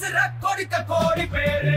உசுர கொடுக்க கோடி பேரு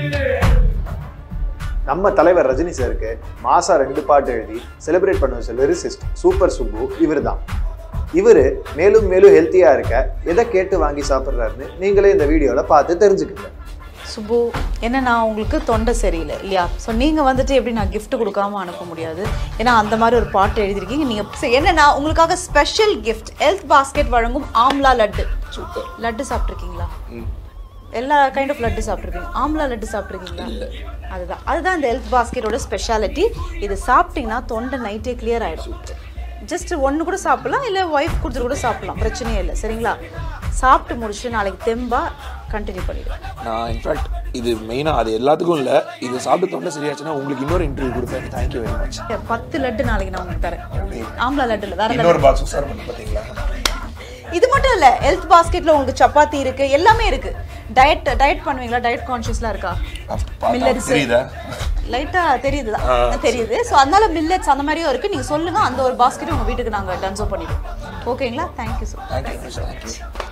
நம்ம தலைவர் ரஜினி சாருக்கு மாசா ரெண்டு பாட்டு எழுதி செலிப்ரேட் பண்ண வச்ச லிரிசிஸ்ட் சூப்பர் சுப்பு இவர் தான் இவர் மேலும் மேலும் ஹெல்த்தியாக இருக்க எதை கேட்டு வாங்கி சாப்பிட்றாருன்னு நீங்களே இந்த வீடியோவில் பார்த்து தெரிஞ்சுக்கங்க சுப்பு என்னன்னா உங்களுக்கு தொண்டை சரியில்லை இல்லையா ஸோ நீங்கள் வந்துட்டு எப்படி நான் gift கொடுக்காம அனுப்ப முடியாது ஏன்னா அந்த மாதிரி ஒரு பாட்டு எழுதிருக்கீங்க நீங்கள் என்னன்னா உங்களுக்காக ஸ்பெஷல் gift ஹெல்த் பாஸ்கெட் வழங்கும் ஆம்லா லட்டு லட்டு சாப்பிட்ருக்கீங்களா எல்லா கைண்ட் ஆஃப் லட்டு சாப்பிட்ருக்கீங்க ஆம்லா லட்டு சாப்பிட்ருக்கீங்களா அதுதான் அதுதான் இந்த ஹெல்த் பாஸ்கெட்டோட ஸ்பெஷாலிட்டி இது சாப்பிட்டீங்கன்னா தொண்டை நைட்டே கிளியர் ஆகிடும் ஜஸ்ட் ஒன்று கூட சாப்பிடலாம் இல்லை ஒய்ஃப் கொடுத்துட்டு கூட சாப்பிடலாம் பிரச்சனையே இல்லை சரிங்களா சாப்பிட்டு முடிச்சுட்டு நாளைக்கு தெம்பா கண்டினியூ பண்ணிடுவேன் நான் இன்ஃபேக்ட் இது மெயினாக அது எல்லாத்துக்கும் இல்லை இது சாப்பிட்டு தொண்டை சரியாச்சுன்னா உங்களுக்கு இன்னொரு இன்டர்வியூ கொடுப்பேன் தேங்க்யூ வெரி மச் பத்து லட்டு நாளைக்கு நான் உங்களுக்கு தரேன் ஆம்லா லட்டு இல்லை வேற இன்னொரு பாக்ஸ் சார் பண்ணி பார்த்தீங்களா இது மட்டும் இல்ல ஹெல்த் பாஸ்கெட்ல உங்களுக்கு சப்பாத்தி இருக்கு எல்லாமே இருக்கு டயட் டயட் பண்ணுவீங்களா டயட் கான்ஷியஸ்லாம் இருக்கா Millets. தெரியுதா லைட்டா தெரியுதுதான் தெரியுது ஸோ அதனால மில்லட்ஸ் அந்த மாதிரியும் இருக்கு நீங்க சொல்லுங்க அந்த ஒரு பாஸ்கெட் உங்க வீட்டுக்கு நாங்க டன்சோ பண்ணிடுவோம் ஓகேங்களா தேங்க்யூ ஸோ தேங்க்யூ தேங்க்யூ